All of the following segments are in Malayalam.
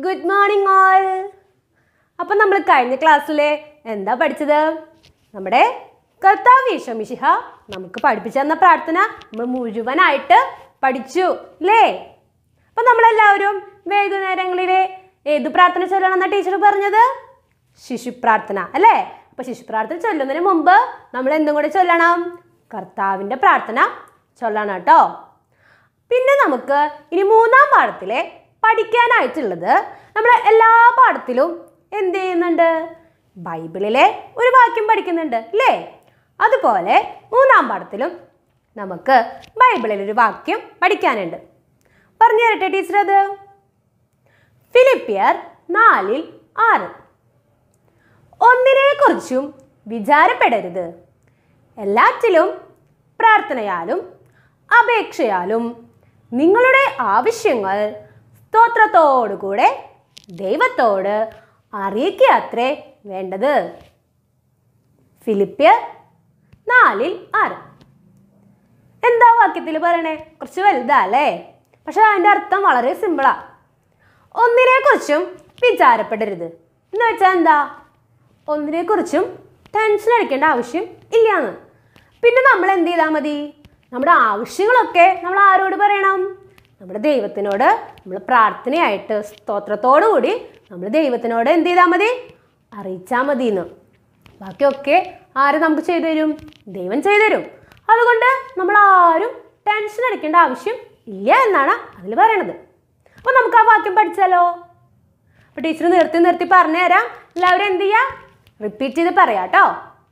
ഗുഡ് മോർണിംഗ് ഓൾ അപ്പം നമ്മൾ കഴിഞ്ഞ ക്ലാസ്സിൽ എന്താ പഠിച്ചത് നമ്മുടെ കർത്താവ് യേശോമിശിഹ നമുക്ക് പഠിപ്പിച്ചു തന്ന പ്രാർത്ഥന നമ്മൾ മുഴുവനായിട്ട് പഠിച്ചു അല്ലേ അപ്പം നമ്മളെല്ലാവരും വൈകുന്നേരങ്ങളിൽ ഏത് പ്രാർത്ഥന ചൊല്ലണമെന്ന ടീച്ചർ പറഞ്ഞത് ശിശു പ്രാർത്ഥന അല്ലേ അപ്പം ശിശു പ്രാർത്ഥന ചൊല്ലുന്നതിന് മുമ്പ് നമ്മൾ എന്തും കൂടെ ചൊല്ലണം കർത്താവിൻ്റെ പ്രാർത്ഥന ചൊല്ലണം കേട്ടോ പിന്നെ നമുക്ക് ഇനി മൂന്നാം പാഠത്തിലെ പഠിക്കാനായിട്ടുള്ളത് നമ്മൾ എല്ലാ പാഠത്തിലും എന്ത് ചെയ്യുന്നുണ്ട് ബൈബിളിലെ ഒരു വാക്യം പഠിക്കുന്നുണ്ട് അല്ലേ അതുപോലെ മൂന്നാം പാഠത്തിലും നമുക്ക് ബൈബിളിൽ ഒരു വാക്യം പഠിക്കാനുണ്ട് പറഞ്ഞു തരട്ടെ ടീച്ചർ അത് ഫിലിപ്പിയർ നാലിൽ ആറ് ഒന്നിനെക്കുറിച്ചും വിചാരപ്പെടരുത് എല്ലാറ്റിലും പ്രാർത്ഥനയാലും അപേക്ഷയാലും നിങ്ങളുടെ ആവശ്യങ്ങൾ സ്തോത്രത്തോടുകൂടെ ദൈവത്തോട് അറിയിക്കുകയത്രേ വേണ്ടത് ഫിലിപ്പിയർ നാലിൽ ആറ് എന്താ വാക്യത്തിൽ പറയണേ കുറച്ച് വലുതാ അല്ലേ പക്ഷെ അതിൻ്റെ അർത്ഥം വളരെ സിമ്പിളാ ഒന്നിനെക്കുറിച്ചും വിചാരപ്പെടരുത് എന്ന് വെച്ചാൽ എന്താ ഒന്നിനെക്കുറിച്ചും ടെൻഷൻ അടിക്കേണ്ട ആവശ്യം ഇല്ലാന്ന് പിന്നെ നമ്മൾ എന്ത് ചെയ്താൽ മതി നമ്മുടെ ആവശ്യങ്ങളൊക്കെ നമ്മൾ ആരോട് പറയണം നമ്മുടെ ദൈവത്തിനോട് നമ്മൾ പ്രാർത്ഥനയായിട്ട് സ്തോത്രത്തോടു കൂടി നമ്മൾ ദൈവത്തിനോട് എന്ത് ചെയ്താൽ മതി അറിയിച്ചാൽ മതി എന്ന് ബാക്കിയൊക്കെ ആര് നമുക്ക് ചെയ്തു തരും ദൈവം ചെയ്തു തരും അതുകൊണ്ട് നമ്മൾ ആരും ടെൻഷൻ അടിക്കേണ്ട ആവശ്യം ഇല്ല എന്നാണ് അതിൽ പറയണത് അപ്പോൾ നമുക്ക് ആ വാക്യം പഠിച്ചാലോ അപ്പോൾ ടീച്ചർ നിർത്തി നിർത്തി പറഞ്ഞു തരാം എല്ലാവരും എന്ത് ചെയ്യാം റിപ്പീറ്റ് ചെയ്ത് പറയാം കേട്ടോ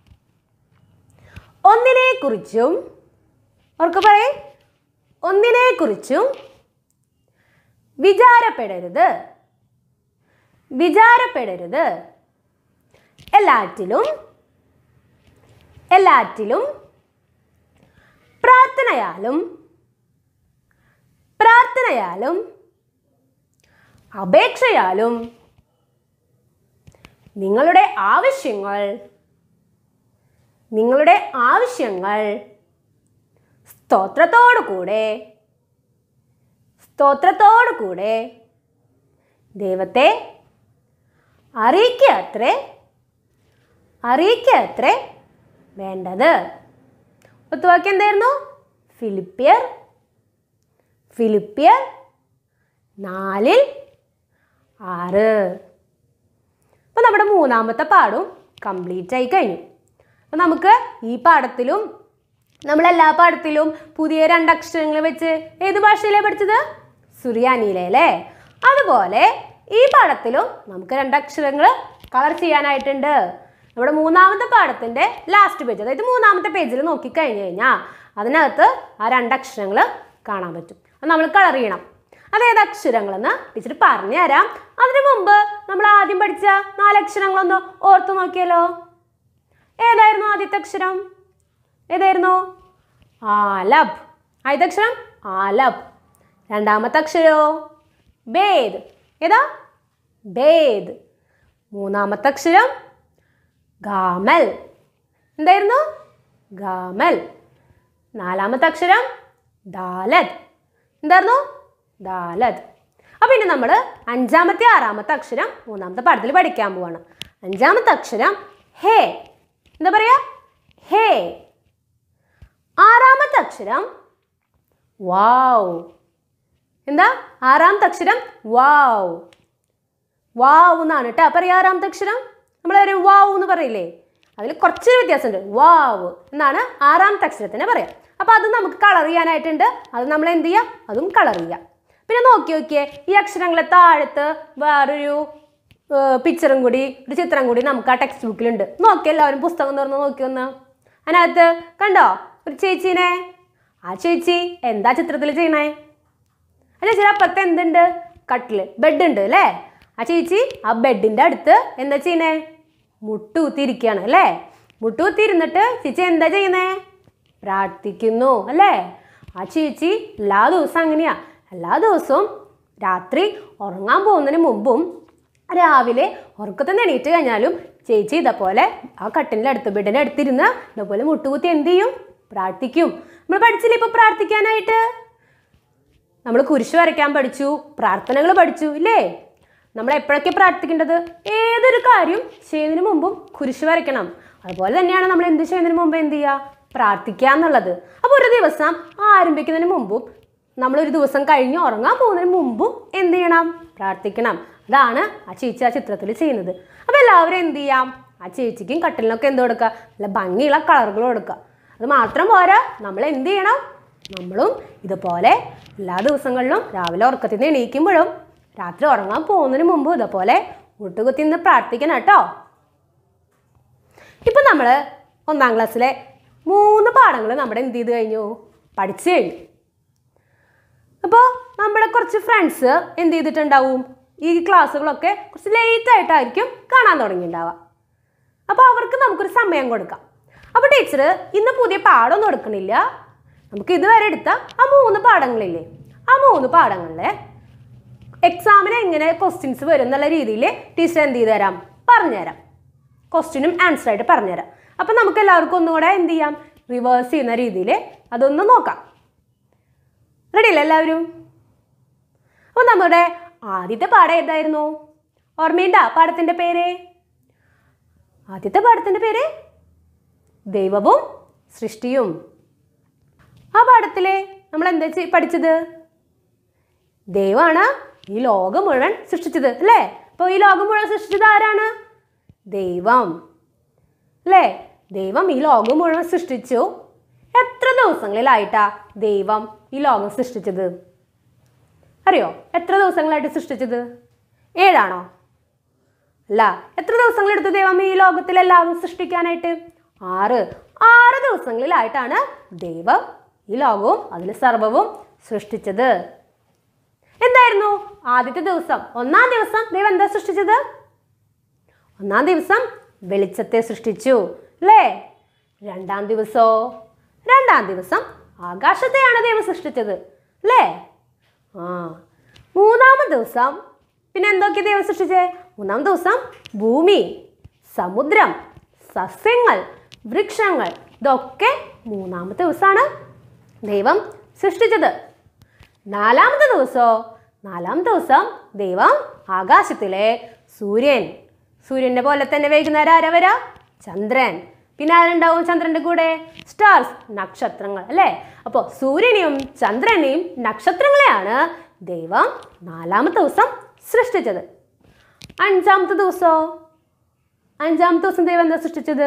ഒന്നിനെ കുറിച്ചും അവർക്ക് പറയേ ഒന്നിനെ കുറിച്ചും വിചാരപ്പെടരുത് വിചാരപ്പെടരുത് എല്ലാറ്റിലും എല്ലാറ്റിലും പ്രാർത്ഥനയാലും പ്രാർത്ഥനയാലും അപേക്ഷയാലും നിങ്ങളുടെ ആവശ്യങ്ങൾ നിങ്ങളുടെ ആവശ്യങ്ങൾ സ്തോത്രത്തോടു കൂടെ സ്തോത്രത്തോടു കൂടെ ദൈവത്തെ അറിയിക്കുക അത്രേ അറിയിക്കുക അത്രേ വേണ്ടത് ഒത്തുവാക്യം എന്തായിരുന്നു ഫിലിപ്പിയർ ഫിലിപ്പിയർ നാലിൽ ആറ് അപ്പോൾ നമ്മുടെ മൂന്നാമത്തെ പാഠവും കംപ്ലീറ്റ് ആയി കഴിഞ്ഞു അപ്പോൾ നമുക്ക് ഈ പാഠത്തിലും നമ്മളെല്ലാ പാഠത്തിലും പുതിയ രണ്ടക്ഷരങ്ങൾ വെച്ച് ഏത് ഭാഷയിലാണ് പഠിച്ചത് സുറിയാനിയിലെ അല്ലേ അതുപോലെ ഈ പാഠത്തിലും നമുക്ക് രണ്ടക്ഷരങ്ങൾ കളർ ചെയ്യാനായിട്ടുണ്ട് നമ്മുടെ മൂന്നാമത്തെ പാഠത്തിൻ്റെ ലാസ്റ്റ് പേജ് അതായത് മൂന്നാമത്തെ പേജിൽ നോക്കിക്കഴിഞ്ഞ് കഴിഞ്ഞാൽ അതിനകത്ത് ആ രണ്ടക്ഷരങ്ങൾ കാണാൻ പറ്റും അത് നമ്മൾ കളർ ചെയ്യണം അതേത് അക്ഷരങ്ങളെന്ന് ടീച്ചർ പറഞ്ഞു തരാം അതിനു മുമ്പ് നമ്മൾ ആദ്യം പഠിച്ച നാലക്ഷരങ്ങളൊന്ന് ഓർത്തു നോക്കിയല്ലോ ഏതായിരുന്നു ആദ്യത്തെ അക്ഷരം ഏതായിരുന്നു ആലബ് ആദ്യത്തെ അക്ഷരം ആലബ് രണ്ടാമത്തെ അക്ഷരോ ബേദ് ഏതാ ബേദ് മൂന്നാമത്തെ അക്ഷരം ഗാമൽ എന്തായിരുന്നു ഗാമൽ നാലാമത്തെ അക്ഷരം ദാലത് എന്തായിരുന്നു ദാലത് അപ്പം ഇനി നമ്മൾ അഞ്ചാമത്തെ ആറാമത്തെ അക്ഷരം മൂന്നാമത്തെ പാഠത്തിൽ പഠിക്കാൻ പോവാണ് അഞ്ചാമത്തെ അക്ഷരം ഹേ എന്താ പറയാ ഹേ ആറാമത്തെ അക്ഷരം വാവ് എന്താ ആറാമത്തെ അക്ഷരം വാവ് വാവ് എന്നാണ് കേട്ടോ പറയാ ആറാമത്തെ അക്ഷരം നമ്മൾ പറയും വാവ് എന്ന് പറയില്ലേ അതിൽ കുറച്ച് വ്യത്യാസമുണ്ട് വാവ് എന്നാണ് ആറാമത്തെ അക്ഷരത്തിനെ പറയാം അപ്പോൾ അത് നമുക്ക് കളർ ചെയ്യാനായിട്ടുണ്ട് അത് നമ്മൾ എന്ത് ചെയ്യാം അതും കളർ ചെയ്യാം പിന്നെ നോക്കി നോക്കിയേ ഈ അക്ഷരങ്ങളെ താഴത്ത് വേറൊരു പിക്ചറും കൂടി ഒരു ചിത്രം കൂടി നമുക്ക് ആ ടെക്സ്റ്റ് ബുക്കിലുണ്ട് നോക്കി എല്ലാവരും പുസ്തകം തുറന്ന് നോക്കി ഒന്ന് അതിനകത്ത് കണ്ടോ ഒരു ചേച്ചീനെ ആ ചേച്ചി എന്താ ചിത്രത്തിൽ ചെയ്യണേ ആ ചേച്ചിയുടെ അപ്പുറത്ത് എന്തുണ്ട് കട്ടില് ബെഡ് ഉണ്ട് അല്ലേ ആ ചേച്ചി ആ ബെഡിൻ്റെ അടുത്ത് എന്താ ചെയ്യണേ മുട്ടുകുത്തിയിരിക്കുകയാണ് അല്ലേ മുട്ടുകുത്തിയിരുന്നിട്ട് ചേച്ചി എന്താ ചെയ്യുന്നേ പ്രാർത്ഥിക്കുന്നു അല്ലേ ആ ചേച്ചി എല്ലാ ദിവസവും അങ്ങനെയാ എല്ലാ ദിവസവും രാത്രി ഉറങ്ങാൻ പോകുന്നതിന് മുമ്പും രാവിലെ ഉറക്കത്തിൽ നിന്ന് എണീറ്റ് കഴിഞ്ഞാലും ചേച്ചി ഇതേപോലെ ആ കട്ടിൻ്റെ അടുത്ത് ബെഡിൻ്റെ അടുത്തിരുന്ന് ഇതേപോലെ മുട്ടുകുത്തി എന്ത് ചെയ്യും പ്രാർത്ഥിക്കും നമ്മൾ പഠിച്ചില്ലേ ഇപ്പോൾ പ്രാർത്ഥിക്കാനായിട്ട് നമ്മൾ കുരിശ് വരയ്ക്കാൻ പഠിച്ചു പ്രാർത്ഥനകൾ പഠിച്ചു ഇല്ലേ നമ്മൾ എപ്പോഴൊക്കെ പ്രാർത്ഥിക്കേണ്ടത് ഏതൊരു കാര്യം ചെയ്യുന്നതിന് മുമ്പും കുരിശ് വരയ്ക്കണം അതുപോലെ തന്നെയാണ് നമ്മൾ എന്ത് ചെയ്യുന്നതിന് മുമ്പ് എന്ത് ചെയ്യുക പ്രാർത്ഥിക്കുക എന്നുള്ളത് അപ്പോൾ ഒരു ദിവസം ആരംഭിക്കുന്നതിന് മുമ്പും നമ്മൾ ഒരു ദിവസം കഴിഞ്ഞ് ഉറങ്ങാൻ പോകുന്നതിന് മുമ്പും എന്ത് ചെയ്യണം പ്രാർത്ഥിക്കണം അതാണ് ആ ചേച്ചി ആ ചിത്രത്തിൽ ചെയ്യുന്നത് അപ്പോൾ എല്ലാവരും എന്ത് ചെയ്യാം ആ ചേച്ചിക്കും കട്ടിലിനൊക്കെ എന്ത് കൊടുക്കുക നല്ല ഭംഗിയുള്ള കളറുകൾ കൊടുക്കുക അത് മാത്രം പോരാ നമ്മൾ എന്ത് ചെയ്യണം നമ്മളും ഇതുപോലെ എല്ലാ ദിവസങ്ങളിലും രാവിലെ ഉറക്കത്തിൽ നിന്ന് എണീക്കുമ്പോഴും രാത്രി ഉറങ്ങാൻ പോകുന്നതിന് മുമ്പ് ഇതുപോലെ മുട്ടുകുത്തി നിന്ന് പ്രാർത്ഥിക്കണം കേട്ടോ ഇപ്പം നമ്മൾ ഒന്നാം ക്ലാസ്സിലെ മൂന്ന് പാഠങ്ങൾ നമ്മുടെ എന്ത് ചെയ്ത് കഴിഞ്ഞു പഠിച്ചു കഴിഞ്ഞു അപ്പോൾ നമ്മുടെ കുറച്ച് ഫ്രണ്ട്സ് എന്ത് ചെയ്തിട്ടുണ്ടാവും ഈ ക്ലാസ്സുകളൊക്കെ കുറച്ച് ലേറ്റ് ആയിട്ടായിരിക്കും കാണാൻ തുടങ്ങിയിട്ടുണ്ടാവുക അപ്പോൾ അവർക്ക് നമുക്കൊരു സമയം കൊടുക്കാം അപ്പോൾ ടീച്ചർ ഇന്ന് പുതിയ പാഠമൊന്നും എടുക്കണില്ല നമുക്ക് ഇതുവരെ എടുത്ത ആ മൂന്ന് പാഠങ്ങളില്ലേ ആ മൂന്ന് പാഠങ്ങളിലെ എക്സാമിന് എങ്ങനെ ക്വസ്റ്റ്യൻസ് വരും എന്നുള്ള രീതിയിൽ ടീച്ചർ എന്ത് ചെയ്ത് തരാം പറഞ്ഞുതരാം ക്വസ്റ്റ്യനും ആൻസർ ആയിട്ട് പറഞ്ഞുതരാം അപ്പം നമുക്ക് എല്ലാവർക്കും ഒന്നുകൂടെ എന്ത് ചെയ്യാം റിവേഴ്സ് ചെയ്യുന്ന രീതിയിൽ അതൊന്ന് നോക്കാം റെഡി അല്ലേ എല്ലാവരും അപ്പോൾ നമ്മുടെ ആദ്യത്തെ പാഠം ഏതായിരുന്നു ഓർമ്മയുണ്ടാ പാഠത്തിൻ്റെ പേര് ആദ്യത്തെ പാഠത്തിൻ്റെ പേര് ദൈവവും സൃഷ്ടിയും ആ പാഠത്തിലെ നമ്മൾ എന്താ ചെയ്- പഠിച്ചത് ദൈവമാണ് ഈ ലോകം മുഴുവൻ സൃഷ്ടിച്ചത് അല്ലേ അപ്പോൾ ഈ ലോകം മുഴുവൻ സൃഷ്ടിച്ചത് ആരാണ് ദൈവം അല്ലേ ദൈവം ഈ ലോകം മുഴുവൻ സൃഷ്ടിച്ചു എത്ര ദിവസങ്ങളിലായിട്ടാ ദൈവം ഈ ലോകം സൃഷ്ടിച്ചത് അറിയോ എത്ര ദിവസങ്ങളായിട്ട് സൃഷ്ടിച്ചത് ഏഴാണോ അല്ല എത്ര ദിവസങ്ങളെടുത്തു ദൈവം ഈ ലോകത്തിലെല്ലാവരും സൃഷ്ടിക്കാനായിട്ട് ആറ് ആറ് ദിവസങ്ങളിലായിട്ടാണ് ദൈവം ഈ ലോകവും അതിൽ സർവവും സൃഷ്ടിച്ചത് എന്തായിരുന്നു ആദ്യത്തെ ദിവസം ഒന്നാം ദിവസം ദൈവം എന്താ സൃഷ്ടിച്ചത് ഒന്നാം ദിവസം വെളിച്ചത്തെ സൃഷ്ടിച്ചു അല്ലേ രണ്ടാം ദിവസോ രണ്ടാം ദിവസം ആകാശത്തെയാണ് ദൈവം സൃഷ്ടിച്ചത് അല്ലേ ആ മൂന്നാമത്തെ ദിവസം പിന്നെ എന്തൊക്കെ ദൈവം സൃഷ്ടിച്ചേ മൂന്നാം ദിവസം ഭൂമി സമുദ്രം സസ്യങ്ങൾ വൃക്ഷങ്ങൾ ഇതൊക്കെ മൂന്നാമത്തെ ദിവസമാണ് ദൈവം സൃഷ്ടിച്ചത് നാലാമത്തെ ദിവസമോ നാലാമത്തെ ദിവസം ദൈവം ആകാശത്തിലെ സൂര്യൻ സൂര്യൻ്റെ പോലെ തന്നെ വൈകുന്നേരം ആരാ വരാ ചന്ദ്രൻ പിന്നെ ആരുണ്ടാവും ചന്ദ്രൻ്റെ കൂടെ സ്റ്റാർസ് നക്ഷത്രങ്ങൾ അല്ലേ അപ്പോൾ സൂര്യനെയും ചന്ദ്രനെയും നക്ഷത്രങ്ങളെയാണ് ദൈവം നാലാമത്തെ ദിവസം സൃഷ്ടിച്ചത് അഞ്ചാമത്തെ ദിവസമോ അഞ്ചാമത്തെ ദിവസം ദൈവം എന്താ സൃഷ്ടിച്ചത്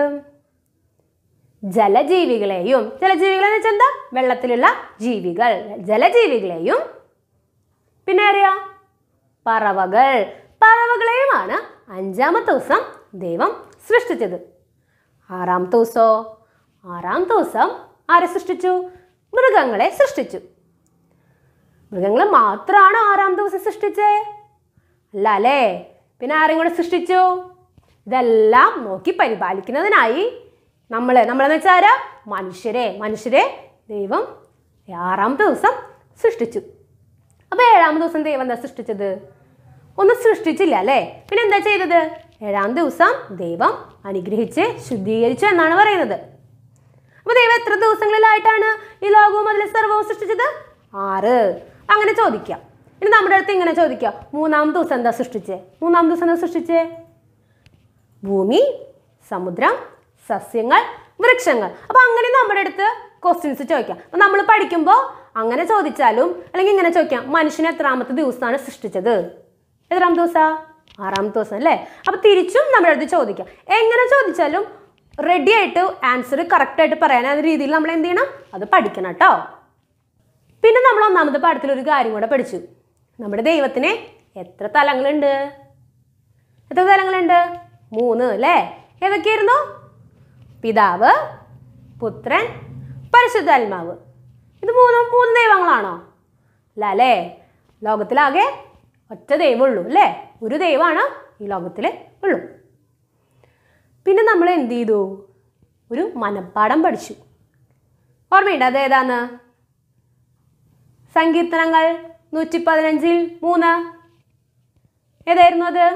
ജലജീവികളെയും ജലജീവികൾ എന്ന് വെച്ചാൽ എന്താ വെള്ളത്തിലുള്ള ജീവികൾ ജലജീവികളെയും പിന്നെ അറിയാ പറവകൾ പറവകളെയുമാണ് അഞ്ചാമത്തെ ദിവസം ദൈവം സൃഷ്ടിച്ചത് ആറാമത്തെ ദിവസമോ ആറാമത്തെ ദിവസം ആരെ സൃഷ്ടിച്ചു മൃഗങ്ങളെ സൃഷ്ടിച്ചു മൃഗങ്ങളെ മാത്രമാണ് ആറാം ദിവസം സൃഷ്ടിച്ചേ അല്ല അല്ലേ പിന്നെ ആരെയും കൂടെ സൃഷ്ടിച്ചു ഇതെല്ലാം നോക്കി പരിപാലിക്കുന്നതിനായി നമ്മൾ നമ്മളെന്ന് വെച്ചാൽ ആരാ മനുഷ്യരെ മനുഷ്യരെ ദൈവം ആറാമത്തെ ദിവസം സൃഷ്ടിച്ചു അപ്പോൾ ഏഴാമത്തെ ദിവസം ദൈവം എന്താ സൃഷ്ടിച്ചത് ഒന്നും സൃഷ്ടിച്ചില്ല അല്ലേ പിന്നെ എന്താ ചെയ്തത് ഏഴാം ദിവസം ദൈവം അനുഗ്രഹിച്ച് ശുദ്ധീകരിച്ചു എന്നാണ് പറയുന്നത് അപ്പോൾ ദൈവം എത്ര ദിവസങ്ങളിലായിട്ടാണ് ഈ ലോകവും അതിലെ സർവവും സൃഷ്ടിച്ചത് ആറ് അങ്ങനെ ചോദിക്കാം ഇനി നമ്മുടെ അടുത്ത് ഇങ്ങനെ ചോദിക്കാം മൂന്നാം ദിവസം എന്താ സൃഷ്ടിച്ചേ മൂന്നാം ദിവസം എന്താ സൃഷ്ടിച്ചേ ഭൂമി സമുദ്രം സസ്യങ്ങൾ വൃക്ഷങ്ങൾ അപ്പോൾ അങ്ങനെ നമ്മുടെ അടുത്ത് ക്വസ്റ്റ്യൻസ് ചോദിക്കാം അപ്പോൾ നമ്മൾ പഠിക്കുമ്പോൾ അങ്ങനെ ചോദിച്ചാലും അല്ലെങ്കിൽ ഇങ്ങനെ ചോദിക്കാം മനുഷ്യനെ എത്രാമത്തെ ദിവസമാണ് സൃഷ്ടിച്ചത് എത്രാമത്തെ ദിവസമാണ് ആറാമത്തെ ദിവസം അല്ലേ അപ്പോൾ തിരിച്ചും നമ്മുടെ അടുത്ത് ചോദിക്കാം എങ്ങനെ ചോദിച്ചാലും റെഡി ആയിട്ട് ആൻസർ കറക്റ്റായിട്ട് പറയാൻ ആ രീതിയിൽ നമ്മൾ എന്ത് ചെയ്യണം അത് പഠിക്കണം കേട്ടോ പിന്നെ നമ്മൾ ഒന്നാമത്തെ പാഠത്തിൽ ഒരു കാര്യം കൂടെ പഠിച്ചു നമ്മുടെ ദൈവത്തിന് എത്ര തലങ്ങളുണ്ട് എത്ര തലങ്ങളുണ്ട് മൂന്ന് അല്ലേ ഏതൊക്കെയായിരുന്നു പിതാവ് പുത്രൻ പരിശുദ്ധാത്മാവ് ഇത് മൂന്നും മൂന്ന് ദൈവങ്ങളാണോ അല്ല അല്ലേ ലോകത്തിലാകെ ഒറ്റ ദൈവമുള്ളൂ അല്ലേ ഒരു ദൈവമാണ് ഈ ലോകത്തിൽ ഉള്ളൂ പിന്നെ നമ്മൾ എന്ത് ചെയ്തു ഒരു മനപ്പാഠം പഠിച്ചു ഓർമ്മയുണ്ട് അത് ഏതാന്ന് സങ്കീർത്തനങ്ങൾ നൂറ്റി പതിനഞ്ചിൽ മൂന്ന് ഏതായിരുന്നു അത്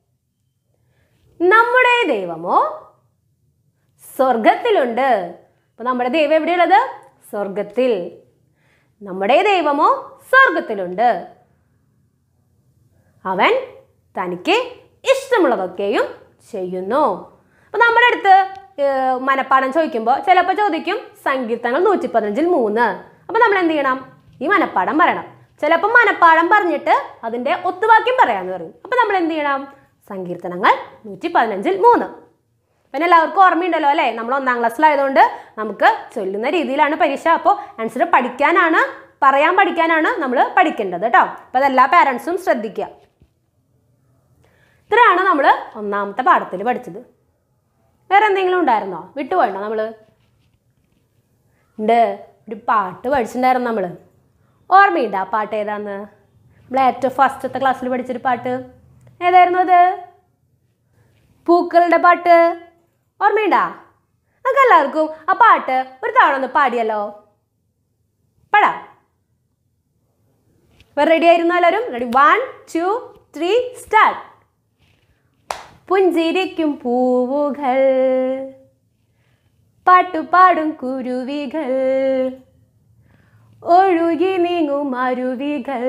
നമ്മുടെ ദൈവമോ സ്വർഗത്തിലുണ്ട് അപ്പൊ നമ്മുടെ ദൈവം എവിടെയുള്ളത് സ്വർഗത്തിൽ നമ്മുടെ ദൈവമോ സ്വർഗത്തിലുണ്ട് അവൻ തനിക്ക് ഇഷ്ടമുള്ളതൊക്കെയും ചെയ്യുന്നു അപ്പം നമ്മുടെ അടുത്ത് ഏർ, മനപ്പാഠം ചോദിക്കുമ്പോൾ ചിലപ്പോൾ ചോദിക്കും സങ്കീർത്തനങ്ങൾ നൂറ്റി പതിനഞ്ചിൽ മൂന്ന് അപ്പം നമ്മൾ എന്ത് ചെയ്യണം ഈ മനപ്പാഠം പറയണം ചിലപ്പോൾ മനപ്പാഠം പറഞ്ഞിട്ട് അതിൻ്റെ ഒത്തുവാക്യം പറയാമെന്ന് പറയും അപ്പം നമ്മൾ എന്ത് ചെയ്യണം സങ്കീർത്തനങ്ങൾ നൂറ്റി പതിനഞ്ചിൽ മൂന്ന് പിന്നെ എല്ലാവർക്കും ഓർമ്മയുണ്ടല്ലോ അല്ലേ നമ്മൾ ഒന്നാം ക്ലാസ്സിലായതുകൊണ്ട് നമുക്ക് ചൊല്ലുന്ന രീതിയിലാണ് പരീക്ഷ അപ്പോൾ ആൻസർ പഠിക്കാനാണ് പറയാൻ പഠിക്കാനാണ് നമ്മൾ പഠിക്കേണ്ടത് കേട്ടോ അപ്പോൾ അതെല്ലാ പാരൻസും ശ്രദ്ധിക്കുക ഇത്രയാണ് നമ്മൾ ഒന്നാമത്തെ പാഠത്തിൽ പഠിച്ചത് വേറെ എന്തെങ്കിലും ഉണ്ടായിരുന്നോ വിട്ടുപോയിട്ടോ നമ്മൾ ഉണ്ട് ഒരു പാട്ട് പഠിച്ചിട്ടുണ്ടായിരുന്നു നമ്മൾ ഓർമ്മയുണ്ട് ആ പാട്ട് ഏതാന്ന് നമ്മൾ ഏറ്റവും ഫസ്റ്റത്തെ ക്ലാസ്സിൽ പഠിച്ചൊരു പാട്ട് ഏതായിരുന്നു അത് പൂക്കളുടെ പാട്ട് ഓർമ്മയുണ്ടാ നമുക്ക് എല്ലാവർക്കും ആ പാട്ട് ഒരു തവണ ഒന്ന് പാടിയല്ലോ പാടാം റെഡി ആയിരുന്നു എല്ലാവരും ready one two three start പുഞ്ചിരിക്കും പൂവുകൾ പാട്ടുപാടും കുരുവികൾ ഒഴുകി നീങ്ങും അരുവികൾ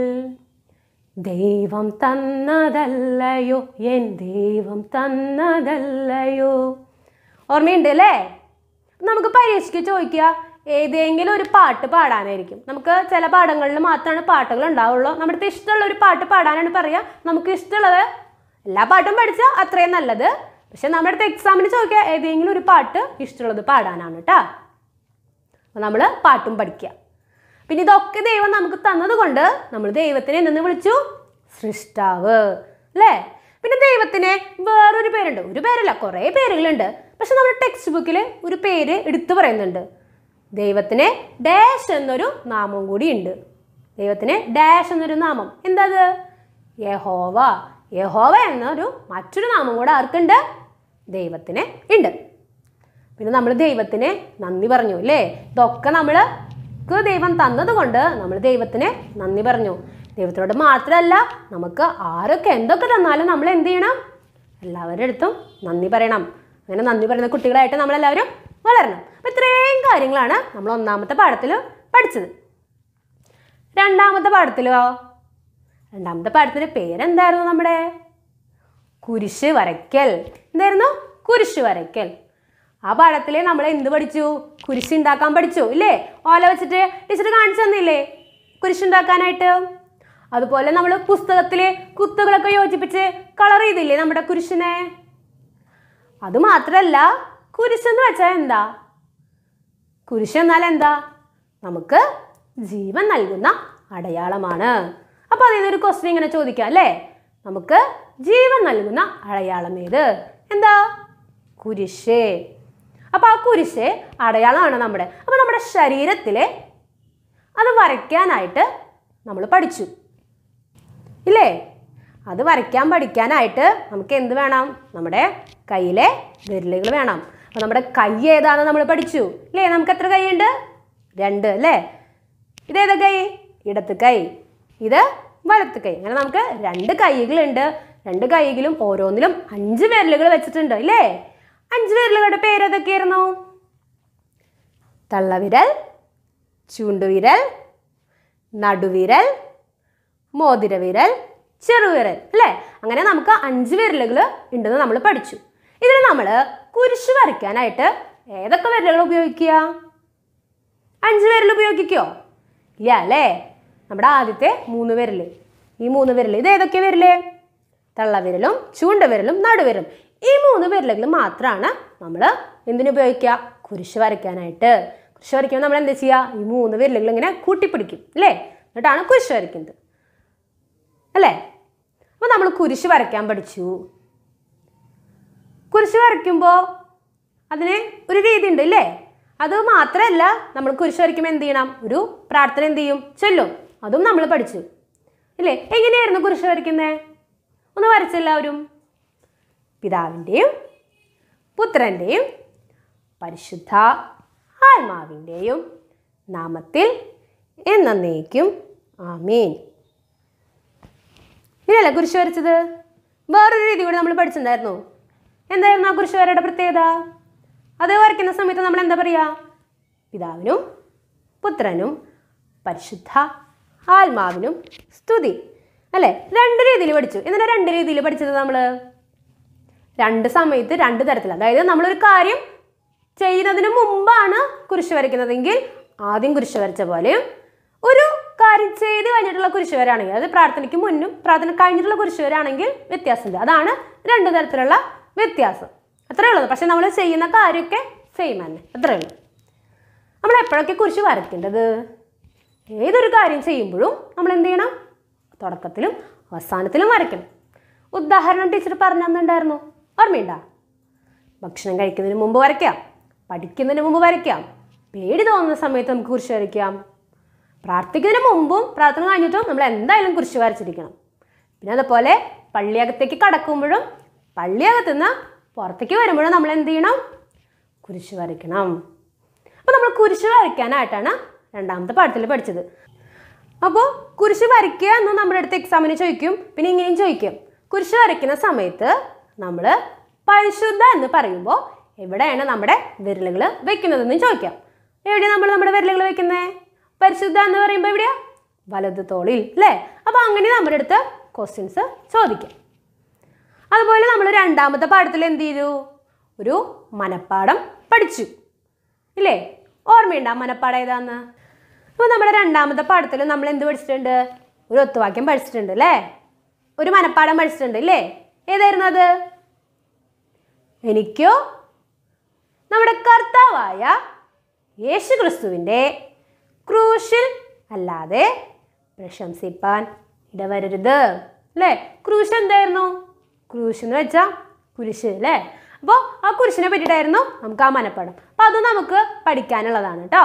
ദൈവം തന്നതല്ലയോ എൻ ദൈവം തന്നതല്ലയോ ഓർമ്മയുണ്ട് അല്ലേ നമുക്ക് പരീക്ഷയ്ക്ക് ചോദിക്കുക ഏതെങ്കിലും ഒരു പാട്ട് പാടാനായിരിക്കും നമുക്ക് ചില പാഠങ്ങളിൽ മാത്രമാണ് പാട്ടുകൾ ഉണ്ടാവുള്ളൂ നമ്മുടെ അടുത്ത് ഇഷ്ടമുള്ള ഒരു പാട്ട് പാടാനാണ് പറയുക നമുക്ക് ഇഷ്ടമുള്ളത് എല്ലാ പാട്ടും പഠിച്ചാൽ അത്രയും നല്ലത് പക്ഷെ നമ്മുടെ അടുത്ത് എക്സാമിന് ചോദിക്കുക ഏതെങ്കിലും ഒരു പാട്ട് ഇഷ്ടമുള്ളത് പാടാനാണ് കേട്ടോ അപ്പോൾ നമ്മൾ പാട്ടും പഠിക്കുക പിന്നെ ഇതൊക്കെ ദൈവം നമുക്ക് തന്നത് കൊണ്ട് നമ്മൾ ദൈവത്തിനെ എന്തെന്ന് വിളിച്ചു സൃഷ്ടാവ് അല്ലേ പിന്നെ ദൈവത്തിന് വേറൊരു പേരുണ്ട് ഒരു പേരല്ല കുറേ പേരുകളുണ്ട് പക്ഷെ നമ്മുടെ ടെക്സ്റ്റ് ബുക്കിൽ ഒരു പേര് എടുത്തു പറയുന്നുണ്ട് ദൈവത്തിന് ഡാഷ് എന്നൊരു നാമം കൂടി ഉണ്ട് ദൈവത്തിന് ഡാഷ് എന്നൊരു നാമം എന്താ അത് യഹോവ യഹോവ എന്നൊരു മറ്റൊരു നാമം കൂടെ ആർക്കുണ്ട് ദൈവത്തിന് ഉണ്ട് പിന്നെ നമ്മൾ ദൈവത്തിന് നന്ദി പറഞ്ഞു അല്ലേ ഇതൊക്കെ നമ്മൾക്ക് ദൈവം തന്നത് കൊണ്ട് നമ്മൾ ദൈവത്തിന് നന്ദി പറഞ്ഞു ദൈവത്തിനോട് മാത്രമല്ല നമുക്ക് ആരൊക്കെ എന്തൊക്കെ തന്നാലും നമ്മൾ എന്ത് ചെയ്യണം എല്ലാവരുടെ അടുത്തും നന്ദി പറയണം അങ്ങനെ നന്ദി പറയുന്ന കുട്ടികളായിട്ട് നമ്മളെല്ലാവരും വളരണം അപ്പം ഇത്രയും കാര്യങ്ങളാണ് നമ്മൾ ഒന്നാമത്തെ പാഠത്തിൽ പഠിച്ചത് രണ്ടാമത്തെ പാഠത്തിലോ രണ്ടാമത്തെ പാഠത്തിൻ്റെ പേരെന്തായിരുന്നു നമ്മുടെ കുരിശ് വരയ്ക്കൽ എന്തായിരുന്നു കുരിശ് വരയ്ക്കൽ ആ പാഠത്തിൽ നമ്മൾ എന്ത് പഠിച്ചു കുരിശ് ഉണ്ടാക്കാൻ പഠിച്ചു ഇല്ലേ ഓല വെച്ചിട്ട് ടീച്ചർ കാണിച്ചു തന്നില്ലേ കുരിശ് ഉണ്ടാക്കാനായിട്ട് അതുപോലെ നമ്മൾ പുസ്തകത്തിൽ കുത്തുകളൊക്കെ യോജിപ്പിച്ച് കളർ ചെയ്തില്ലേ നമ്മുടെ കുരിശിനെ അത് മാത്രമല്ല കുരിശെന്ന് വെച്ചാൽ എന്താ കുരിശ് എന്നാൽ എന്താ നമുക്ക് ജീവൻ നൽകുന്ന അടയാളമാണ് അപ്പോൾ അതിൽ നിന്നൊരു ക്വസ്റ്റ്യൻ ഇങ്ങനെ ചോദിക്കാം അല്ലേ നമുക്ക് ജീവൻ നൽകുന്ന അടയാളം ഏത് എന്താ കുരിശ് അപ്പോൾ ആ കുരിശ് അടയാളമാണ് നമ്മുടെ അപ്പോൾ നമ്മുടെ ശരീരത്തിൽ അത് വരയ്ക്കാനായിട്ട് നമ്മൾ പഠിച്ചു ഇല്ലേ അത് വരയ്ക്കാൻ പഠിക്കാനായിട്ട് നമുക്ക് എന്ത് വേണം നമ്മുടെ കയ്യിലെ വിരലുകൾ വേണം അപ്പോൾ നമ്മുടെ കൈ ഏതാണെന്ന് നമ്മൾ പഠിച്ചു ഇല്ലേ നമുക്ക് എത്ര കൈയുണ്ട് രണ്ട് അല്ലേ ഇതേതാ കൈ ഇടത്ത് കൈ ഇത് വലത്ത് കൈ അങ്ങനെ നമുക്ക് രണ്ട് കൈകളുണ്ട് രണ്ട് കൈകളും ഓരോന്നിലും അഞ്ച് വിരലുകൾ വെച്ചിട്ടുണ്ട് ഇല്ലേ അഞ്ച് വിരലുകളുടെ പേര് ഏതൊക്കെയായിരുന്നു തള്ളവിരൽ ചൂണ്ടുവിരൽ നടുവിരൽ മോതിരവിരൽ ചെറുവിരൽ അല്ലേ അങ്ങനെ നമുക്ക് അഞ്ച് വിരലുകൾ ഉണ്ടെന്ന് നമ്മൾ പഠിച്ചു ഇതിൽ നമ്മൾ കുരിശ് വരയ്ക്കാനായിട്ട് ഏതൊക്കെ വിരലുകൾ ഉപയോഗിക്കുക അഞ്ച് വിരൽ ഉപയോഗിക്കോ ഇല്ല അല്ലേ നമ്മുടെ ആദ്യത്തെ മൂന്ന് വിരൽ ഈ മൂന്ന് വിരൽ ഇത് ഏതൊക്കെ വിരല് തള്ളവിരലും ചൂണ്ടവിരലും നടുവിരലും ഈ മൂന്ന് വിരലുകൾ മാത്രമാണ് നമ്മൾ എന്തിനു ഉപയോഗിക്കുക കുരിശ് വരയ്ക്കാനായിട്ട് കുരിശ് വരയ്ക്കുമ്പോൾ നമ്മൾ എന്താ ചെയ്യുക ഈ മൂന്ന് വിരലുകൾ ഇങ്ങനെ കൂട്ടിപ്പിടിക്കും അല്ലേ എന്നിട്ടാണ് കുരിശ് വരയ്ക്കുന്നത് അല്ലേ അപ്പോൾ നമ്മൾ കുരിശ് വരയ്ക്കാൻ പഠിച്ചു കുരിശ് വരയ്ക്കുമ്പോൾ അതിന് ഒരു രീതി ഉണ്ട് ഇല്ലേ അത് മാത്രമല്ല നമ്മൾ കുരിശ് വരയ്ക്കുമ്പോൾ എന്ത് ചെയ്യണം ഒരു പ്രാർത്ഥന എന്ത് ചെയ്യും ചൊല്ലും അതും നമ്മൾ പഠിച്ചു ഇല്ലേ എങ്ങനെയായിരുന്നു കുരിശ് വരയ്ക്കുന്നത് ഒന്ന് വരച്ചെല്ലാവരും പിതാവിൻ്റെയും പുത്രൻ്റെയും പരിശുദ്ധ ആത്മാവിൻ്റെയും നാമത്തിൽ എന്നേക്കും ആമേൻ ഇങ്ങനെയല്ല കുരിശ് വരച്ചത് വേറൊരു രീതി കൂടി നമ്മൾ പഠിച്ചിട്ടുണ്ടായിരുന്നു എന്തായിരുന്നു ആ കുരിശ് വരയുടെ പ്രത്യേകത അത് വരയ്ക്കുന്ന സമയത്ത് നമ്മൾ എന്താ പറയുക പിതാവിനും പുത്രനും പരിശുദ്ധ ആത്മാവിനും സ്തുതി അല്ലേ രണ്ട് രീതിയിൽ പഠിച്ചു എന്തിനാ രണ്ട് രീതിയിൽ പഠിച്ചത് നമ്മൾ രണ്ട് സമയത്ത് രണ്ട് തരത്തിൽ അതായത് നമ്മളൊരു കാര്യം ചെയ്യുന്നതിന് മുമ്പാണ് കുരിശ് വരയ്ക്കുന്നതെങ്കിൽ ആദ്യം കുരിശ് വരച്ച പോലെയും ഒരു കാര്യം ചെയ്ത് കഴിഞ്ഞിട്ടുള്ള കുരിശ് വരാണെങ്കിൽ അത് പ്രാർത്ഥനയ്ക്ക് മുന്നും പ്രാർത്ഥന കഴിഞ്ഞിട്ടുള്ള കുരിശ് വരാണെങ്കിൽ വ്യത്യാസമുണ്ട് അതാണ് രണ്ട് തരത്തിലുള്ള വ്യത്യാസം അത്രേ ഉള്ളത് പക്ഷെ നമ്മൾ ചെയ്യുന്ന കാര്യമൊക്കെ സെയിം തന്നെ അത്രേ ഉള്ളൂ നമ്മൾ എപ്പോഴൊക്കെ കുരിശ് വരയ്ക്കേണ്ടത് ഏതൊരു കാര്യം ചെയ്യുമ്പോഴും നമ്മൾ എന്ത് ചെയ്യണം തുടക്കത്തിലും അവസാനത്തിലും വരയ്ക്കണം ഉദാഹരണം ടീച്ചർ പറഞ്ഞു തന്നിട്ടുണ്ടായിരുന്നു ഓർമ്മയുണ്ടോ ഭക്ഷണം കഴിക്കുന്നതിന് മുമ്പ് വരയ്ക്കാം പഠിക്കുന്നതിന് മുമ്പ് വരയ്ക്കാം പേടി തോന്നുന്ന സമയത്ത് നമുക്ക് കുരിശ് വരയ്ക്കാം പ്രാർത്ഥിക്കുന്നതിന് മുമ്പും പ്രാർത്ഥന കഴിഞ്ഞിട്ടും നമ്മൾ എന്തായാലും കുരിശ് വരച്ചിരിക്കണം പിന്നെ അതുപോലെ പള്ളിയകത്തേക്ക് കടക്കുമ്പോഴും പള്ളിയകത്തു നിന്ന് പുറത്തേക്ക് വരുമ്പോഴും നമ്മൾ എന്ത് ചെയ്യണം കുരിശ് വരയ്ക്കണം അപ്പോൾ നമ്മൾ കുരിശ് വരയ്ക്കാനായിട്ടാണ് രണ്ടാമത്തെ പാഠത്തിൽ പഠിച്ചത് അപ്പോൾ കുരിശ് വരയ്ക്കുക എന്ന് നമ്മുടെ അടുത്ത് എക്സാമിന് ചോദിക്കും പിന്നെ ഇങ്ങനെയും ചോദിക്കും കുരിശ് വരയ്ക്കുന്ന സമയത്ത് നമ്മൾ പരിശുദ്ധ എന്ന് പറയുമ്പോൾ എവിടെയാണ് നമ്മുടെ വിരലുകൾ വെക്കുന്നതെന്ന് ചോദിക്കാം എവിടെയാണ് നമ്മൾ നമ്മുടെ വിരലുകൾ വെക്കുന്നത് പരിശുദ്ധ എന്ന് പറയുമ്പോൾ എവിടെയാ വലത് തോളിൽ അല്ലേ അപ്പോൾ അങ്ങനെ നമ്മുടെ അടുത്ത് ക്വസ്റ്റ്യൻസ് ചോദിക്കാം അതുപോലെ നമ്മൾ രണ്ടാമത്തെ പാഠത്തിൽ എന്ത് ചെയ്തു ഒരു മനപ്പാഠം പഠിച്ചു ഇല്ലേ ഓർമ്മയുണ്ടോ ആ മനപ്പാഠം ഏതാന്ന് അപ്പോൾ നമ്മുടെ രണ്ടാമത്തെ പാഠത്തിൽ നമ്മൾ എന്ത് പഠിച്ചിട്ടുണ്ട് ഒരു ഒത്തുവാക്യം പഠിച്ചിട്ടുണ്ട് അല്ലേ ഒരു മനപ്പാഠം പഠിച്ചിട്ടുണ്ട് ഇല്ലേ ഏതായിരുന്നു അത് എനിക്കോ നമ്മുടെ കർത്താവായ യേശു ക്രിസ്തുവിൻ്റെ ക്രൂശിൽ അല്ലാതെ പ്രശംസിപ്പാൻ ഇടവരരുത് അല്ലേ ക്രൂശ് എന്തായിരുന്നു ക്രൂശ് എന്ന് വെച്ചാൽ കുരിശ് അല്ലേ അപ്പോൾ ആ കുരിശിനെ പറ്റിയിട്ടായിരുന്നു നമുക്ക് ആ മനപ്പാഠം അപ്പോൾ അത് നമുക്ക് പഠിക്കാനുള്ളതാണ് കേട്ടോ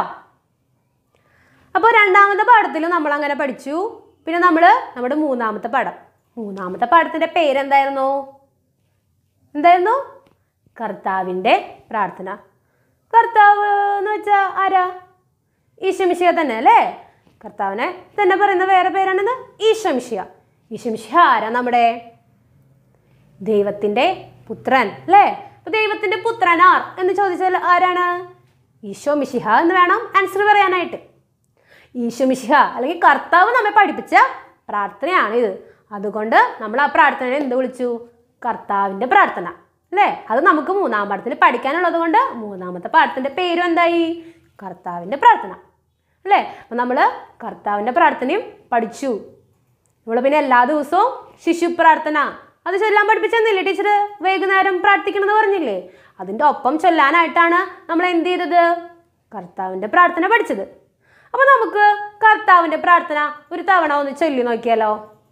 അപ്പോൾ രണ്ടാമത്തെ പാഠത്തിൽ നമ്മൾ അങ്ങനെ പഠിച്ചു പിന്നെ നമ്മൾ നമ്മുടെ മൂന്നാമത്തെ പാഠം മൂന്നാമത്തെ പാഠത്തിൻ്റെ പേരെന്തായിരുന്നു എന്തായിരുന്നു കർത്താവിൻ്റെ പ്രാർത്ഥന കർത്താവ് എന്ന് വെച്ചാൽ ആരാ ഈശമിഷിയ തന്നെ അല്ലേ കർത്താവിനെ തന്നെ പറയുന്ന വേറെ പേരാണെന്ന് ഈശമിഷിയ ഈശമിഷിയ ആരാ നമ്മുടെ ദൈവത്തിൻ്റെ പുത്രൻ അല്ലേ അപ്പൊ ദൈവത്തിൻ്റെ പുത്രൻ ആർ എന്ന് ചോദിച്ചാൽ ആരാണ് ഈശോ മിശിഹ എന്ന് വേണം ആൻസർ പറയാനായിട്ട് ഈശോ മിശിഹ അല്ലെങ്കിൽ കർത്താവ് നമ്മെ പഠിപ്പിച്ച പ്രാർത്ഥനയാണ് ഇത് അതുകൊണ്ട് നമ്മൾ ആ പ്രാർത്ഥനയെ എന്ത് വിളിച്ചു കർത്താവിൻ്റെ പ്രാർത്ഥന അല്ലേ അത് നമുക്ക് മൂന്നാം പാഠത്തിൽ പഠിക്കാനുള്ളത് കൊണ്ട് മൂന്നാമത്തെ പാഠത്തിൻ്റെ പേരും എന്തായി കർത്താവിൻ്റെ പ്രാർത്ഥന അല്ലേ അപ്പം നമ്മൾ കർത്താവിൻ്റെ പ്രാർത്ഥനയും പഠിച്ചു നമ്മൾ പിന്നെ എല്ലാ ദിവസവും ശിശു പ്രാർത്ഥന അത് ചൊല്ലാൻ പഠിപ്പിച്ചെന്നില്ലേ ടീച്ചർ വൈകുന്നേരം പ്രാർത്ഥിക്കണമെന്ന് പറഞ്ഞില്ലേ അതിൻ്റെ ഒപ്പം ചൊല്ലാനായിട്ടാണ് നമ്മൾ എന്ത് ചെയ്തത് കർത്താവിൻ്റെ പ്രാർത്ഥന പഠിച്ചത് അപ്പോൾ നമുക്ക് കർത്താവിൻ്റെ പ്രാർത്ഥന ഒരു തവണ ഒന്ന് ചൊല്ലി നോക്കിയാലോ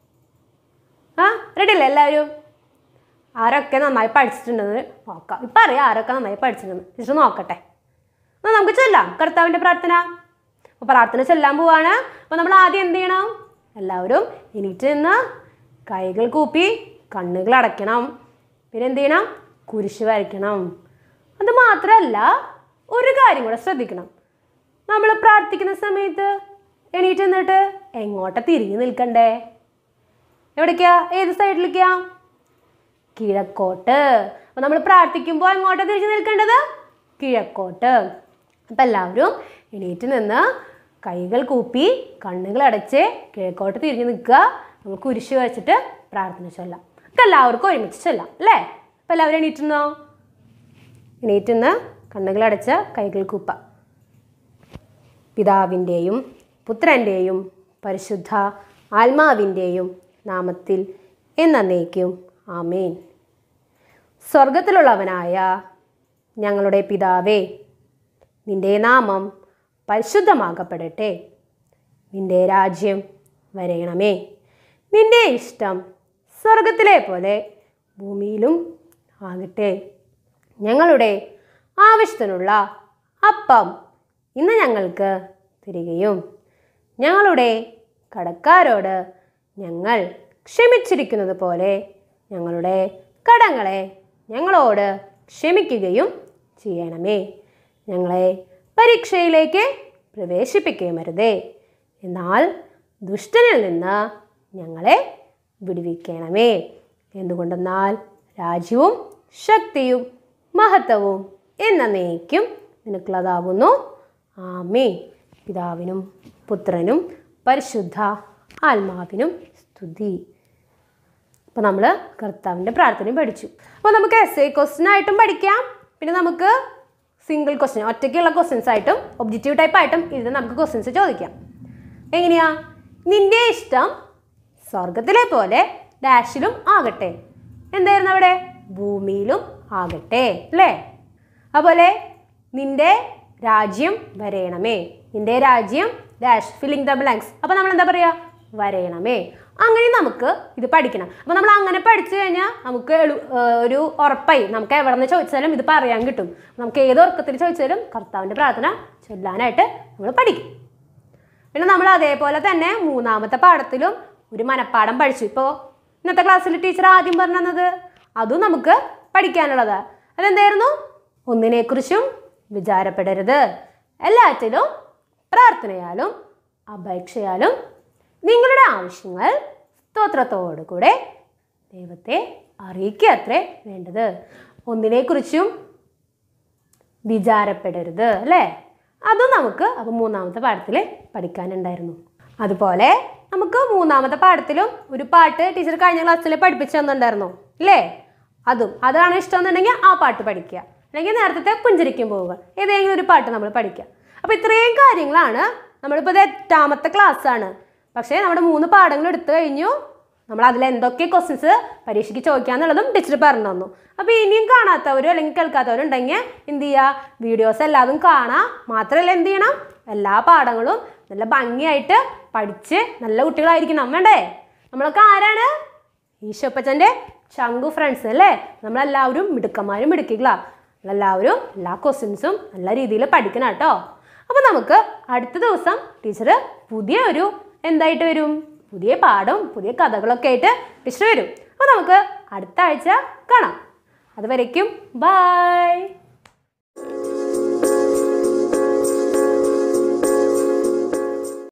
ആ റെഡി അല്ലേ എല്ലാവരും ആരൊക്കെ നന്നായി പഠിച്ചിട്ടുണ്ടെന്ന് നോക്കാം ഇപ്പം അറിയാം ആരൊക്കെ നന്നായി പഠിച്ചിട്ടുണ്ടെന്ന് ടീച്ചർ നോക്കട്ടെ എന്നാൽ നമുക്ക് ചൊല്ലാം കർത്താവിൻ്റെ പ്രാർത്ഥന അപ്പോൾ പ്രാർത്ഥന ചൊല്ലാൻ പോവാണ് അപ്പോൾ നമ്മൾ ആദ്യം എന്ത് ചെയ്യണം എല്ലാവരും എണീറ്റ് നിന്ന് കൈകൾ കൂപ്പി കണ്ണുകൾ അടയ്ക്കണം പിന്നെ എന്ത് ചെയ്യണം കുരിശ് വരയ്ക്കണം അത് മാത്രമല്ല ഒരു കാര്യം കൂടെ ശ്രദ്ധിക്കണം നമ്മൾ പ്രാർത്ഥിക്കുന്ന സമയത്ത് എണീറ്റ് നിന്നിട്ട് എങ്ങോട്ടാ തിരിഞ്ഞു നിൽക്കണ്ടേ എവിടേക്കാ ഏത് സൈഡിലേക്കാ കിഴക്കോട്ട് അപ്പം നമ്മൾ പ്രാർത്ഥിക്കുമ്പോൾ എങ്ങോട്ടാ തിരിഞ്ഞു നിൽക്കേണ്ടത് കിഴക്കോട്ട് അപ്പം എല്ലാവരും എണീറ്റ് നിന്ന് കൈകൾ കൂപ്പി കണ്ണുകൾ അടച്ച് കിഴക്കോട്ട് തിരിഞ്ഞു നിൽക്കുക നമ്മൾ കുരിശ് വെച്ചിട്ട് പ്രാർത്ഥന ചൊല്ലാം ഒക്കെ എല്ലാവർക്കും ഒരുമിച്ച് ചൊല്ലാം അല്ലേ അപ്പം എല്ലാവരും എണീറ്റുന്നോ എണീറ്റ് നിന്ന് കണ്ണുകൾ അടച്ച് കൈകൾ കൂപ്പ പിതാവിൻ്റെയും പുത്രൻ്റെയും പരിശുദ്ധ ആത്മാവിൻ്റെയും നാമത്തിൽ എന്നേക്കും ആമേൻ സ്വർഗത്തിലുള്ളവനായ ഞങ്ങളുടെ പിതാവേ നിന്റെ നാമം പരിശുദ്ധമാക്കപ്പെടട്ടെ നിന്റെ രാജ്യം വരയണമേ നിന്റെ ഇഷ്ടം സ്വർഗത്തിലെ പോലെ ഭൂമിയിലും ആകട്ടെ ഞങ്ങളുടെ ആവശ്യത്തിനുള്ള അപ്പം ഇന്ന് ഞങ്ങൾക്ക് തരികയും ഞങ്ങളുടെ കടക്കാരോട് ഞങ്ങൾ ക്ഷമിച്ചിരിക്കുന്നത് പോലെ ഞങ്ങളുടെ കടങ്ങളെ ഞങ്ങളോട് ക്ഷമിക്കുകയും ചെയ്യണമേ ഞങ്ങളെ പരീക്ഷയിലേക്ക് പ്രവേശിപ്പിക്കുകയുമരുതേ എന്നാൽ ദുഷ്ടനിൽ നിന്ന് ഞങ്ങളെ വിടുവിക്കണമേ എന്തുകൊണ്ടെന്നാൽ രാജ്യവും ശക്തിയും മഹത്വവും എന്നേക്കും നിനക്കുള്ളതാകുന്നു ആമേ പിതാവിനും പുത്രനും പരിശുദ്ധ ആത്മാവിനും സ്തുതി സ്തുതി അപ്പോൾ നമ്മൾ കർത്താവിൻ്റെ പ്രാർത്ഥനയും പഠിച്ചു അപ്പോൾ നമുക്ക് എസ് ഐ ക്വസ്റ്റ്യൻ ആയിട്ടും പഠിക്കാം പിന്നെ നമുക്ക് സിംഗിൾ ക്വസ്റ്റ്യൻ ഒറ്റയ്ക്കുള്ള ക്വസ്റ്റ്യൻസ് ആയിട്ടും ഒബ്ജക്റ്റീവ് ടൈപ്പ് ആയിട്ടും ഇത് നമുക്ക് ക്വസ്റ്റ്യൻസ് ചോദിക്കാം എങ്ങനെയാ നിന്റെ ഇഷ്ടം സ്വർഗത്തിലെ പോലെ ഡാഷിലും ആകട്ടെ എന്തായിരുന്നു അവിടെ ഭൂമിയിലും ആകട്ടെ അല്ലേ അതുപോലെ നിന്റെ രാജ്യം വരയണമേ നിന്റെ രാജ്യം ഡാഷ് ഫില്ലിംഗ് ദ ബ്ലാങ്ക്സ് അപ്പോൾ നമ്മൾ എന്താ പറയുക വരയണമേ അങ്ങനെ നമുക്ക് ഇത് പഠിക്കണം അപ്പോൾ നമ്മൾ അങ്ങനെ പഠിച്ചു കഴിഞ്ഞാൽ നമുക്ക് എളു ഏർ ഒരു ഉറപ്പായി നമുക്ക് എവിടെ നിന്ന് ചോദിച്ചാലും ഇത് പറയാൻ കിട്ടും നമുക്ക് ഏത് ഉറക്കത്തിൽ ചോദിച്ചാലും കർത്താവിൻ്റെ പ്രാർത്ഥന ചൊല്ലാനായിട്ട് നമ്മൾ പഠിക്കും പിന്നെ നമ്മൾ അതേപോലെ തന്നെ മൂന്നാമത്തെ പാഠത്തിലും ഒരു മനപ്പാഠം പഠിച്ചു ഇപ്പോൾ ഇന്നത്തെ ക്ലാസ്സിൽ ടീച്ചർ ആദ്യം പറഞ്ഞു തന്നത് അതും നമുക്ക് പഠിക്കാനുള്ളത് അതെന്തായിരുന്നു ഒന്നിനെക്കുറിച്ചും വിചാരപ്പെടരുത് എല്ലാറ്റിലും പ്രാർത്ഥനയാലും അപേക്ഷയാലും നിങ്ങളുടെ ആവശ്യങ്ങൾ സ്തോത്രത്തോടു കൂടെ ദൈവത്തെ അറിയിക്കുക അത്രേ വേണ്ടത് ഒന്നിനെക്കുറിച്ചും വിചാരപ്പെടരുത് അല്ലേ അതും നമുക്ക് അപ്പോൾ മൂന്നാമത്തെ പാഠത്തിൽ പഠിക്കാനുണ്ടായിരുന്നു അതുപോലെ നമുക്ക് മൂന്നാമത്തെ പാഠത്തിലും ഒരു പാട്ട് ടീച്ചർ കഴിഞ്ഞ ക്ലാസ്സിൽ പഠിപ്പിച്ചു തന്നിട്ടുണ്ടായിരുന്നു അല്ലേ അതും അതാണ് ഇഷ്ടം എന്നുണ്ടെങ്കിൽ ആ പാട്ട് പഠിക്കുക അല്ലെങ്കിൽ നേരത്തെ പുഞ്ചിരിക്കും പോവുക ഏതെങ്കിലും ഒരു പാട്ട് നമ്മൾ പഠിക്കുക അപ്പോൾ ഇത്രയും കാര്യങ്ങളാണ് നമ്മളിപ്പോൾ ഇത് എട്ടാമത്തെ class ആണ് പക്ഷേ നമ്മുടെ മൂന്ന് പാഠങ്ങൾ എടുത്തു കഴിഞ്ഞു നമ്മൾ അതിൽ എന്തൊക്കെ ക്വസ്റ്റ്യൻസ് പരീക്ഷയ്ക്ക് ചോദിക്കാന്നുള്ളതും ടീച്ചർ പറഞ്ഞു തന്നു അപ്പോൾ ഇനിയും കാണാത്തവരോ അല്ലെങ്കിൽ കേൾക്കാത്തവരും ഉണ്ടെങ്കിൽ എന്ത് ചെയ്യുക വീഡിയോസ് എല്ലാതും കാണാം മാത്രമല്ല എന്ത് ചെയ്യണം എല്ലാ പാഠങ്ങളും നല്ല ഭംഗിയായിട്ട് പഠിച്ച് നല്ല കുട്ടികളായിരിക്കണം വേണ്ടേ നമ്മളൊക്കെ ആരാണ് ഈശോപ്പച്ചൻ്റെ ചങ്കു ഫ്രണ്ട്സ് അല്ലേ നമ്മളെല്ലാവരും മിടുക്കന്മാരും മിടുക്കികളാ നമ്മളെല്ലാവരും എല്ലാ ക്വസ്റ്റ്യൻസും നല്ല രീതിയിൽ പഠിക്കണം കേട്ടോ അപ്പോൾ നമുക്ക് അടുത്ത ദിവസം ടീച്ചർ പുതിയ ഒരു എന്തായിട്ട് വരും പുതിയ പാഠവും പുതിയ കഥകളൊക്കെ ആയിട്ട് ടീച്ചർ വരും അപ്പോൾ നമുക്ക് അടുത്ത ആഴ്ച കാണാം അതുവരയ്ക്കും ബായ്